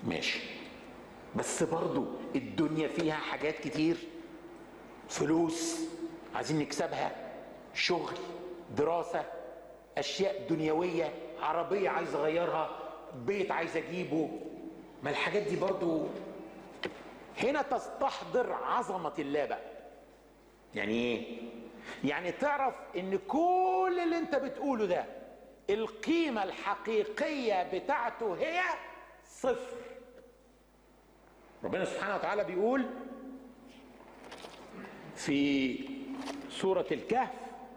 ماشي بس برضو الدنيا فيها حاجات كتير فلوس عايزين نكسبها شغل دراسة أشياء دنيوية عربية عايز أغيرها بيت عايز أجيبه ما الحاجات دي برضو هنا تستحضر عظمة الله بقى يعني ايه يعني تعرف ان كل اللي انت بتقوله ده القيمة الحقيقية بتاعته هي صفر ربنا سبحانه وتعالى بيقول في سورة الكهف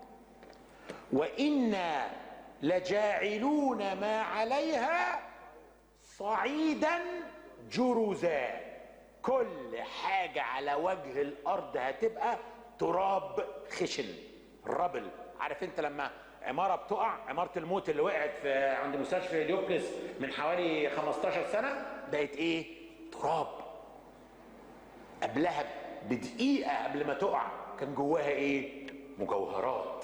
وإنا لجاعلون ما عليها صعيدا جرزا كل حاجة على وجه الأرض هتبقى تراب خشن ربل عارف انت لما عمارة بتقع عمارة الموت اللي وقعت في عند مستشفى ديوبلس من حوالي 15 سنة بقت ايه تراب قبلها بدقيقة قبل ما تقع كان جواها ايه مجوهرات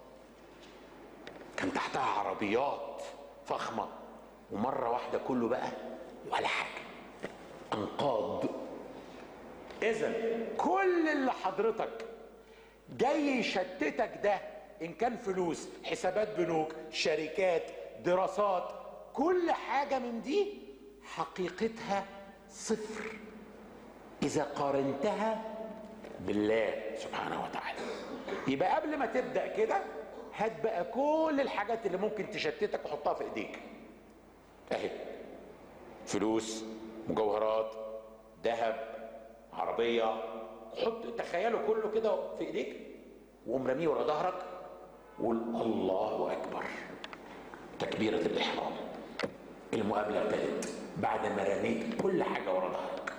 كان تحتها عربيات فخمة ومرة واحدة كله بقى ولا حاجة أنقاض إذا كل اللي حضرتك جاي يشتتك ده إن كان فلوس حسابات بنوك شركات دراسات كل حاجة من دي حقيقتها صفر إذا قارنتها بالله سبحانه وتعالى يبقى قبل ما تبدأ كده هات بقى كل الحاجات اللي ممكن تشتتك وحطها في ايديك اهي فلوس مجوهرات ذهب عربية حط تخيلوا كله كده في ايديك وقوم رميه ورا ظهرك وقول الله اكبر تكبيرة الاحرام المقابلة ابتدت بعد ما رميت كل حاجة ورا ظهرك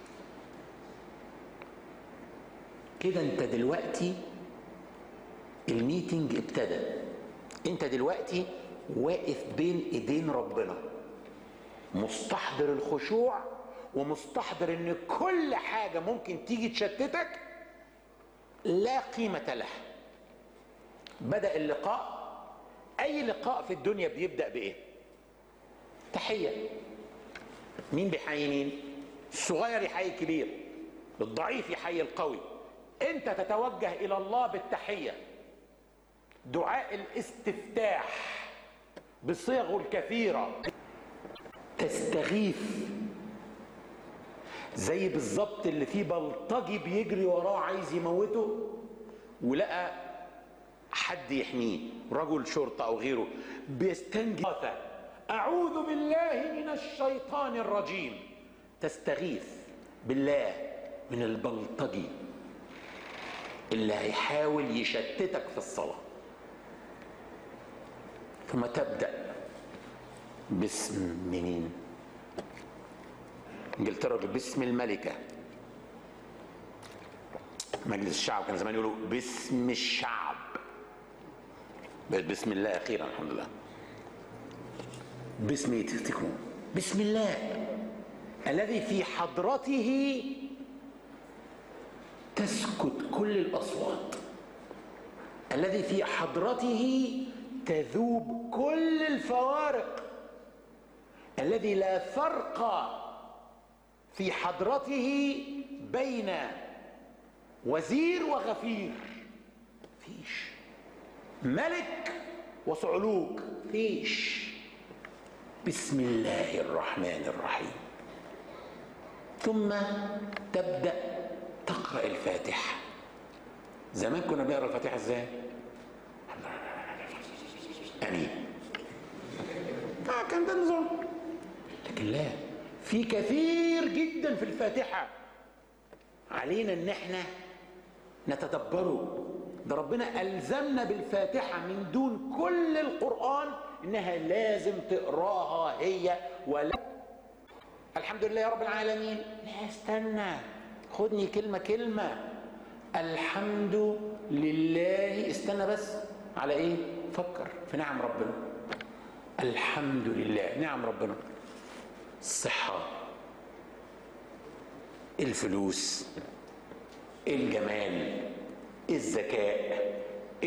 كده انت دلوقتي الميتنج ابتدى انت دلوقتي واقف بين ايدين ربنا مستحضر الخشوع ومستحضر ان كل حاجه ممكن تيجي تشتتك لا قيمه لها بدا اللقاء اي لقاء في الدنيا بيبدا بايه تحيه مين بيحيي مين الصغير يحيي الكبير الضعيف يحيي القوي انت تتوجه الى الله بالتحيه دعاء الاستفتاح بصيغه الكثيره تستغيث زي بالظبط اللي فيه بلطجي بيجري وراه عايز يموته ولقى حد يحميه رجل شرطة أو غيره بيستنجي أعوذ بالله من الشيطان الرجيم تستغيث بالله من البلطجي اللي هيحاول يشتتك في الصلاة ثم تبدأ باسم منين انجلترا باسم الملكة مجلس الشعب كان زمان يقولوا باسم الشعب بسم الله اخيرا الحمد لله باسم ايه تفتكروا بسم الله الذي في حضرته تسكت كل الاصوات الذي في حضرته تذوب كل الفوارق الذي لا فرق في حضرته بين وزير وغفير فيش ملك وصعلوك فيش بسم الله الرحمن الرحيم ثم تبدا تقرا الفاتحه زمان كنا بنقرا الفاتحه ازاي امين اه كان ده نظام لكن لا في كثير جدا في الفاتحه علينا ان احنا نتدبره ده ربنا الزمنا بالفاتحه من دون كل القران انها لازم تقراها هي ولا الحمد لله رب العالمين لا استنى خدني كلمه كلمه الحمد لله استنى بس على ايه فكر في نعم ربنا الحمد لله نعم ربنا الصحة الفلوس الجمال الذكاء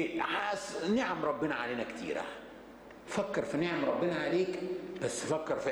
نعم ربنا علينا كتيرة فكر في نعم ربنا عليك بس فكر في